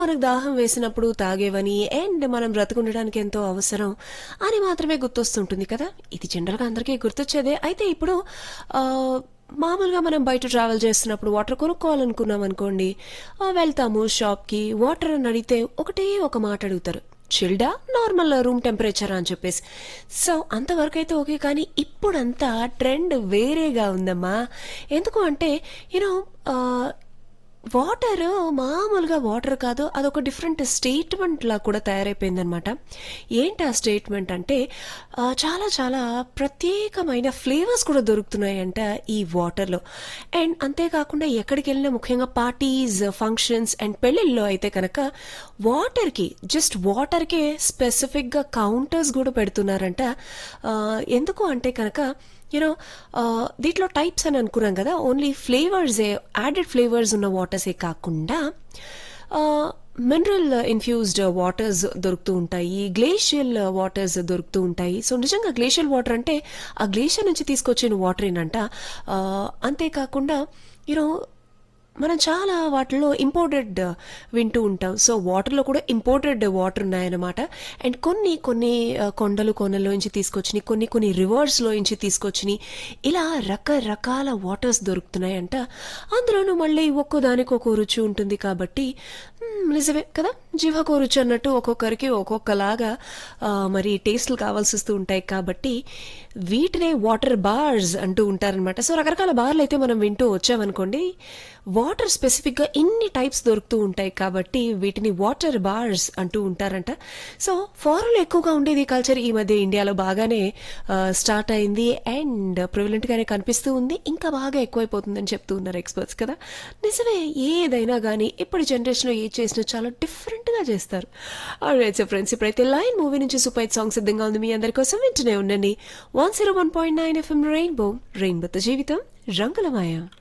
మనకు దాహం వేసినప్పుడు తాగేవని అండ్ మనం బ్రతుకుండడానికి ఎంతో అవసరం అని మాత్రమే గుర్తొస్తుంటుంది కదా ఇది జనరల్గా అందరికీ గుర్తొచ్చేదే అయితే ఇప్పుడు ఆ, మామూలుగా మనం బయట ట్రావెల్ చేస్తున్నప్పుడు వాటర్ కొనుక్కోవాలనుకున్నాం అనుకోండి ఆ, వెళ్తాము షాప్కి వాటర్ అని అడిగితే ఒకటే ఒక మాట అడుగుతారు చిల్డా నార్మల్ రూమ్ టెంపరేచర్ అని చెప్పేసి సో అంతవరకు అయితే ఓకే కానీ ఇప్పుడంతా ట్రెండ్ వేరేగా ఉందమ్మా ఎందుకు అంటే యూనో వాటర్ మామూలుగా వాటర్ కాదు అదొక డిఫరెంట్ స్టేట్మెంట్ లా కూడా తయారైపోయిందనమాట ఏంటి ఆ స్టేట్మెంట్ అంటే ఆ, చాలా చాలా ప్రత్యేకమైన ఫ్లేవర్స్ కూడా దొరుకుతున్నాయంట ఈ వాటర్లో అండ్ అంతేకాకుండా ఎక్కడికి వెళ్ళినా ముఖ్యంగా పార్టీస్ ఫంక్షన్స్ అండ్ పెళ్ళిళ్ళలో అయితే కనుక వాటర్కి జస్ట్ వాటర్కే స్పెసిఫిక్గా కౌంటర్స్ కూడా పెడుతున్నారంట ఆ, ఎందుకు అంటే కనుక యూనో దీంట్లో టైప్స్ అని అనుకున్నాం కదా ఓన్లీ ఫ్లేవర్సే యాడెడ్ ఫ్లేవర్స్ ఉన్న వాటర్సే కాకుండా మినరల్ ఇన్ఫ్యూజ్డ్ వాటర్స్ దొరుకుతూ ఉంటాయి గ్లేషియల్ వాటర్స్ దొరుకుతూ ఉంటాయి సో నిజంగా గ్లేషియల్ వాటర్ అంటే ఆ గ్లేషియర్ నుంచి తీసుకొచ్చిన వాటర్ ఏంటంట ఆ, అంతేకాకుండా యూనో మనం చాలా వాటిల్లో ఇంపోర్టెడ్ వింటూ ఉంటాం సో వాటర్లో కూడా ఇంపోర్టెడ్ వాటర్ ఉన్నాయన్నమాట అండ్ కొన్ని కొన్ని ఆ, కొండలు కొనలోంచి తీసుకొచ్చినాయి కొన్ని కొన్ని రివర్స్లోంచి తీసుకొచ్చినాయి ఇలా రకరకాల వాటర్స్ దొరుకుతున్నాయంట అందులోనూ మళ్ళీ ఒక్కో దానికి ఒక్కో రుచి ఉంటుంది కాబట్టి మ్మ్, నిజమే కదా జీవకో రుచి అన్నట్టు ఒక్కొక్కరికి ఒక్కొక్కలాగా ఆ, మరి టేస్ట్లు కావాల్సి వస్తూ ఉంటాయి కాబట్టి వీటినే వాటర్ బార్స్ అంటూ ఉంటారనమాట సో రకరకాల బార్లు అయితే మనం వింటూ వచ్చామనుకోండి వాటర్ స్పెసిఫిక్గా ఇన్ని టైప్స్ దొరుకుతూ ఉంటాయి కాబట్టి వీటిని వాటర్ బార్స్ అంటూ ఉంటారంట సో ఫారెన్లో ఎక్కువగా ఉండేది కల్చర్ ఈ మధ్య ఇండియాలో బాగానే స్టార్ట్ అయింది అండ్ ప్రివిలెంట్గానే కనిపిస్తూ ఉంది ఇంకా బాగా ఎక్కువైపోతుందని చెప్తూ ఉన్నారు ఎక్స్పర్ట్స్ కదా నిజమే ఏదైనా కానీ ఇప్పటి జనరేషన్లో ఏ చేసినా చాలా డిఫరెంట్గా చేస్తారు సో ఫ్రెండ్స్ ఇప్పుడైతే లైన్ మూవీ నుంచి సూపర్ హిట్ సాంగ్ సిద్ధంగా ఉంది మీ అందరి కోసం వింటూనే ఉండండి one zero one point nine FM rainbow రెయిన్బోతో జీవితం రంగులమాయ